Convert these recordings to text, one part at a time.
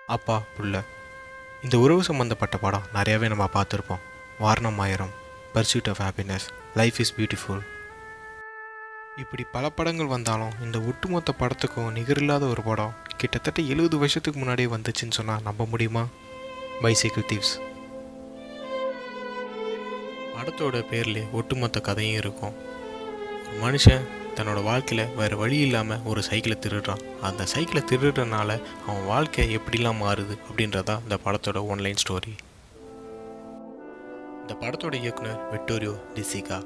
அப்பா புள்ள இந்த உறவு சம்மந்தப்பட்ட படம் நிறையாவே நம்ம பார்த்துருப்போம் Vaaranam Aayiram pursuit of happiness life is beautiful இப்படி பல படங்கள் வந்தாலும் இந்த ஒட்டுமொத்த படத்துக்கும் நிகரில்லாத ஒரு படம் கிட்டத்தட்ட எழுபது வருஷத்துக்கு முன்னாடியே வந்துச்சுன்னு சொன்னால் நம்ப முடியுமா பைசைக்கிள் தீவ்ஸ் படத்தோட பேர்லேயே ஒட்டுமொத்த கதையும் இருக்கும் ஒரு மனுஷன் தன்னோட வாழ்க்கையில் வேறு வழி இல்லாமல் ஒரு சைக்கிளை திருடுறான் அந்த சைக்கிளை திருடுறனால அவன் வாழ்க்கை எப்படிலாம் மாறுது அப்படின்றதா இந்த படத்தோட ஒன்லைன் ஸ்டோரி இந்த படத்தோட இயக்குனர் விக்டோரியோ டிசிகா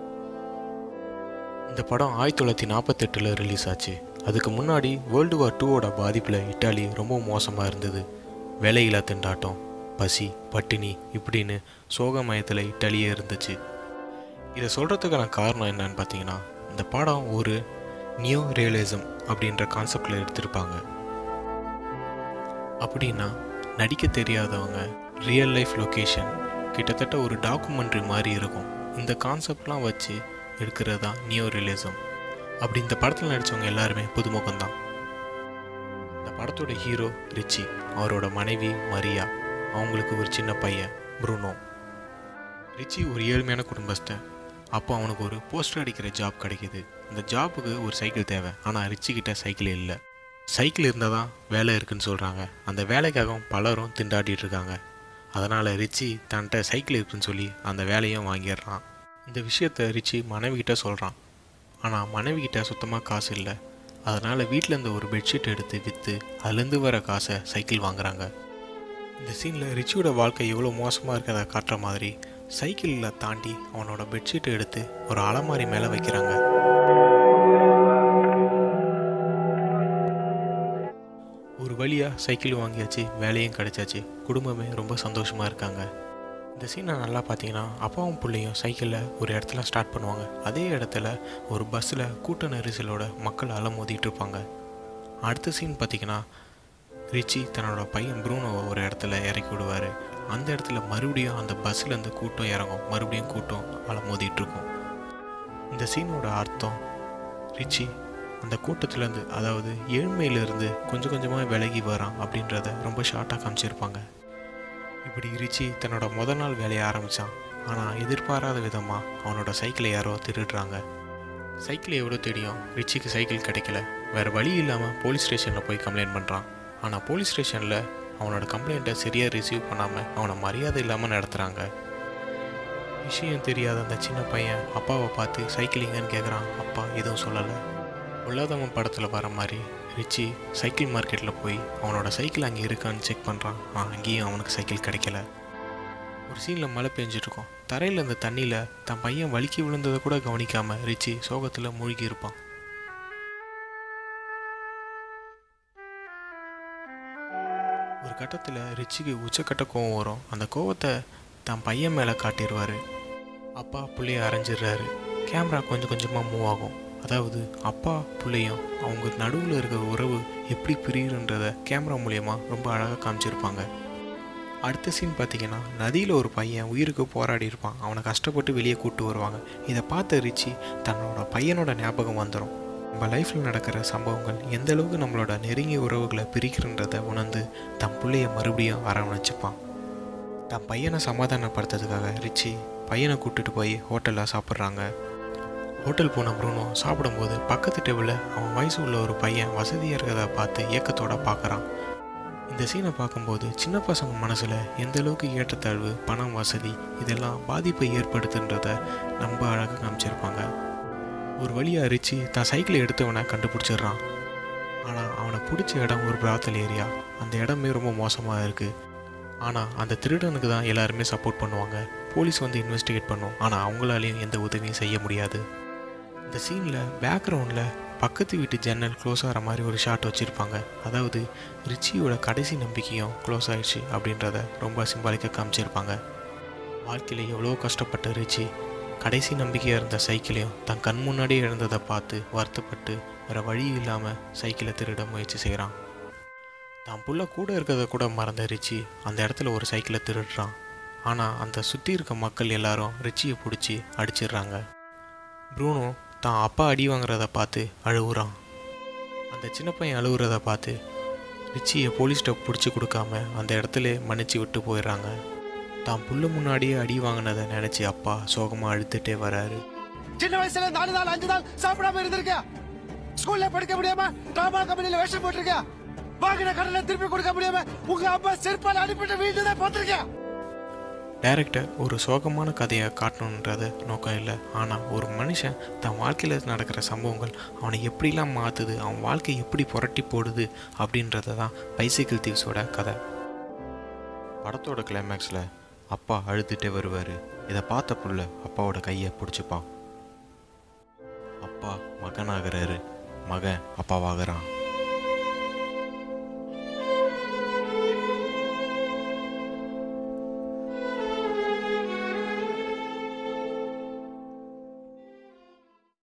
இந்த படம் ஆயிரத்தி தொள்ளாயிரத்தி நாற்பத்தெட்டில் ரிலீஸ் ஆச்சு அதுக்கு முன்னாடி வேர்ல்டு வார் டூவோட பாதிப்பில் இட்டாலி ரொம்ப மோசமாக இருந்தது வேலையில்லா திண்டாட்டம் பசி பட்டினி இப்படின்னு சோகமயத்தில் இட்டாலியே இருந்துச்சு இதை சொல்கிறதுக்கான காரணம் என்னன்னு பார்த்தீங்கன்னா இந்த படம் ஒரு நியூ ரியலிசம் அப்படின்ற கான்செப்டில் எடுத்திருப்பாங்க அப்படின்னா நடிக்க தெரியாதவங்க ரியல் லைஃப் லொக்கேஷன் கிட்டத்தட்ட ஒரு டாக்குமெண்ட்ரி மாதிரி இருக்கும் இந்த கான்செப்ட்லாம் வச்சு எடுக்கிறது தான் நியூ ரியலிசம் அப்படி இந்த படத்தில் நடித்தவங்க எல்லாருமே புதுமுகம் தான் இந்த படத்தோட ஹீரோ ரிச்சி அவரோட மனைவி மரியா அவங்களுக்கு ஒரு சின்ன பையன் ப்ரூனோ ரிச்சி ஒரு ஏழ்மையான குடும்பஸ்தன் அப்போ அவனுக்கு ஒரு போஸ்டர் அடிக்கிற ஜாப் கிடைக்கிது அந்த ஜாப்புக்கு ஒரு சைக்கிள் தேவை ஆனால் ரிச்சி கிட்ட சைக்கிள் இல்லை சைக்கிள் இருந்தால் தான் வேலை இருக்குன்னு சொல்கிறாங்க அந்த வேலைக்காக பலரும் திண்டாடிட்டு இருக்காங்க அதனால் ரிச்சி தன்கிட்ட சைக்கிள் இருக்குன்னு சொல்லி அந்த வேலையும் வாங்கிடுறான் இந்த விஷயத்த ரிச்சி மனைவி கிட்ட சொல்கிறான் ஆனால் மனைவி கிட்ட சுத்தமாக காசு இல்லை அதனால் வீட்டிலேருந்து ஒரு பெட்ஷீட் எடுத்து விற்று அதுலேருந்து வர காசை சைக்கிள் வாங்குறாங்க இந்த சீனில் ரிச்சியோட வாழ்க்கை எவ்வளோ மோசமாக இருக்கிறத காட்டுற மாதிரி சைக்கிளில் தாண்டி அவனோட பெட்ஷீட்டை எடுத்து ஒரு அலமாரி மேலே வைக்கிறாங்க ஒரு வழியாக சைக்கிள் வாங்கியாச்சு வேலையும் கிடைச்சாச்சு குடும்பமே ரொம்ப சந்தோஷமாக இருக்காங்க இந்த சீனை நல்லா பார்த்தீங்கன்னா அப்பாவும் பிள்ளையும் சைக்கிளில் ஒரு இடத்துல ஸ்டார்ட் பண்ணுவாங்க அதே இடத்துல ஒரு பஸ்ஸில் கூட்ட நெரிசலோட மக்கள் அலமோதிட்டு இருப்பாங்க அடுத்த சீன் பார்த்தீங்கன்னா ரிச்சி தன்னோட பையன் ப்ரூனோவை ஒரு இடத்துல இறக்கி விடுவார் அந்த இடத்துல மறுபடியும் அந்த பஸ்ஸில் கூட்டம் இறங்கும் மறுபடியும் கூட்டம் அலமோதிட்டு இருக்கும் இந்த சீனோட அர்த்தம் ரிச்சி அந்த கூட்டத்துலேருந்து அதாவது ஏழ்மையிலேருந்து கொஞ்சம் கொஞ்சமாக விலகி வரான் அப்படின்றத ரொம்ப ஷார்ட்டாக காமிச்சிருப்பாங்க இப்படி ரிச்சி தன்னோட முத நாள் வேலையை ஆரம்பித்தான் ஆனால் எதிர்பாராத விதமாக அவனோட சைக்கிளை யாரோ திருடுறாங்க சைக்கிள் எவ்வளோ தெரியும் ரிச்சிக்கு சைக்கிள் கிடைக்கல வேறு வழி இல்லாமல் போலீஸ் ஸ்டேஷனில் போய் கம்ப்ளைண்ட் பண்ணுறான் ஆனால் போலீஸ் ஸ்டேஷனில் அவனோட கம்ப்ளைண்ட்டை சரியாக ரிசீவ் பண்ணாமல் அவனை மரியாதை இல்லாமல் நடத்துகிறாங்க விஷயம் தெரியாத அந்த சின்ன பையன் அப்பாவை பார்த்து சைக்கிள் எங்கன்னு கேட்குறான் அப்பா எதுவும் சொல்லலை உள்ளாதவன் படத்தில் வர மாதிரி ரிச்சி சைக்கிள் மார்க்கெட்டில் போய் அவனோட சைக்கிள் அங்கே இருக்கான்னு செக் பண்ணுறான் அங்கேயும் அவனுக்கு சைக்கிள் கிடைக்கல ஒரு சீனில் மழை பெஞ்சிட்ருக்கோம் தரையில் இந்த தண்ணியில் தன் பையன் வலிக்கி விழுந்ததை கூட கவனிக்காமல் ரிச்சி சோகத்தில் மூழ்கி இருப்பான் ஒரு கட்டத்தில் ரிச்சிக்கு உச்சக்கட்ட கோவம் வரும் அந்த கோவத்தை தன் பையன் மேலே காட்டிடுவார் அப்பா பிள்ளைய அரைஞ்சிடுறாரு கேமரா கொஞ்சம் கொஞ்சமாக மூவ் ஆகும் அதாவது அப்பா பிள்ளையும் அவங்க நடுவில் இருக்கிற உறவு எப்படி பிரியுன்றத கேமரா மூலயமா ரொம்ப அழகாக காமிச்சிருப்பாங்க அடுத்த சீன் பார்த்தீங்கன்னா நதியில் ஒரு பையன் உயிருக்கு போராடி இருப்பான் அவனை கஷ்டப்பட்டு வெளியே கூட்டு வருவாங்க இதை பார்த்த ரிச்சி தன்னோட பையனோட ஞாபகம் வந்துடும் நம்ம லைஃப்பில் நடக்கிற சம்பவங்கள் எந்த அளவுக்கு நம்மளோட நெருங்கிய உறவுகளை பிரிக்கிறன்றதை உணர்ந்து தன் பிள்ளைய மறுபடியும் அரவணைச்சிப்பான் தன் பையனை சமாதானப்படுத்துறதுக்காக ரிச்சி பையனை கூப்பிட்டுட்டு போய் ஹோட்டலில் சாப்பிட்றாங்க ஹோட்டல் போன ப்ரூனோ சாப்பிடும்போது பக்கத்து டேபிளில் அவன் வயசு உள்ள ஒரு பையன் வசதியாக இருக்கிறத பார்த்து ஏக்கத்தோட பார்க்குறான் இந்த சீனை பார்க்கும்போது சின்ன பசங்க மனசில் எந்த அளவுக்கு ஏற்றத்தாழ்வு பணம் வசதி இதெல்லாம் பாதிப்பை ஏற்படுத்துன்றத ரொம்ப அழகாக காமிச்சிருப்பாங்க ஒரு வழியாக ரிச்சி தான் சைக்கிளை எடுத்தவனை கண்டுபிடிச்சிடுறான் ஆனால் அவனை பிடிச்ச இடம் ஒரு பிராத்தல் ஏரியா அந்த இடமே ரொம்ப மோசமாக இருக்குது ஆனால் அந்த திருடனுக்கு தான் எல்லாருமே சப்போர்ட் பண்ணுவாங்க போலீஸ் வந்து இன்வெஸ்டிகேட் பண்ணும் ஆனால் அவங்களாலையும் எந்த உதவியும் செய்ய முடியாது இந்த சீனில் பேக்ரவுண்டில் பக்கத்து வீட்டு ஜன்னல் க்ளோஸ் ஆகிற மாதிரி ஒரு ஷாட் வச்சுருப்பாங்க அதாவது ரிச்சியோட கடைசி நம்பிக்கையும் க்ளோஸ் ஆயிடுச்சு அப்படின்றத ரொம்ப சிம்பாலிக்காக காமிச்சிருப்பாங்க வாழ்க்கையில் எவ்வளோ கஷ்டப்பட்ட ரிச்சி கடைசி நம்பிக்கையாக இருந்த சைக்கிளையும் தன் கண் முன்னாடியே இழந்ததை பார்த்து வருத்தப்பட்டு வேறு வழி இல்லாமல் சைக்கிளை திருட முயற்சி செய்கிறான் தான் புள்ள கூட இருக்கிறத கூட மறந்த ரிச்சி அந்த இடத்துல ஒரு சைக்கிளை திருடுறான் ஆனால் அந்த சுற்றி இருக்க மக்கள் எல்லாரும் ரிச்சியை பிடிச்சி அடிச்சிடுறாங்க ப்ரூனோ தான் அப்பா அடி வாங்குறத பார்த்து அழுகுறான் அந்த சின்ன பையன் அழுகுறத பார்த்து ரிச்சியை போலீஸ்கிட்ட பிடிச்சி கொடுக்காம அந்த இடத்துல மன்னிச்சு விட்டு போயிடுறாங்க தான் புள்ள முன்னாடியே அடி வாங்கினதை நினச்சி அப்பா சோகமாக அழுதுகிட்டே வராரு சின்ன வயசுல நாலு நாள் அஞ்சு நாள் சாப்பிடாம இருந்திருக்கியா ஸ்கூல்ல படிக்க முடியாம டிராமா கம்பெனில வேஷம் போட்டிருக்கியா வாங்கின கடனை திருப்பி கொடுக்க முடியாம உங்க அப்பா செருப்பால் அடிப்பட்ட வீட்டு தான் பார்த்திருக்கியா டைரக்டர் ஒரு சோகமான கதையை காட்டணுன்றது நோக்கம் இல்லை ஆனால் ஒரு மனுஷன் தன் வாழ்க்கையில் நடக்கிற சம்பவங்கள் அவனை எப்படிலாம் மாற்றுது அவன் வாழ்க்கை எப்படி புரட்டி போடுது அப்படின்றத தான் பைசைக்கிள் தீவ்ஸோட கதை படத்தோட கிளைமேக்ஸில் அப்பா அழுதுகிட்டே வருவார் இதை பார்த்த புள்ள அப்பாவோட கையை பிடிச்சிப்பான் அப்பா மகனாகிறாரு மகன் அப்பாவாகிறான்